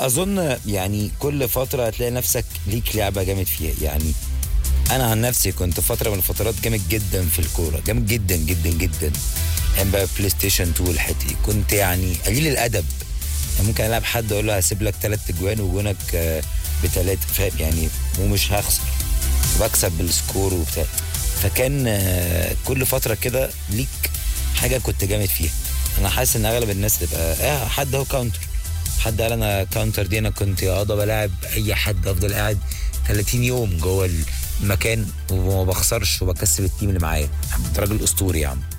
اظن يعني كل فتره هتلاقي نفسك ليك لعبه جامد فيها يعني انا عن نفسي كنت فتره من الفترات جامد جدا في الكوره جامد جدا جدا جدا ايام بقى بلاي ستيشن 2 والحتي كنت يعني قليل الادب يعني ممكن العب حد اقول له هسيب لك ثلاث اجوان وجونك آه، بثلاثه فاهم يعني ومش هخسر بكسب بالسكور وبتاع فكان آه، كل فتره كده ليك حاجه كنت جامد فيها انا حاسس ان اغلب الناس تبقى اه حد هو كاونتر حد قال انا كاونتر دي انا كنت اقعد بلاعب اي حد افضل قاعد 30 يوم جوه المكان وما بخسرش وبكسب التيم اللي معايا انت راجل اسطوري يا عم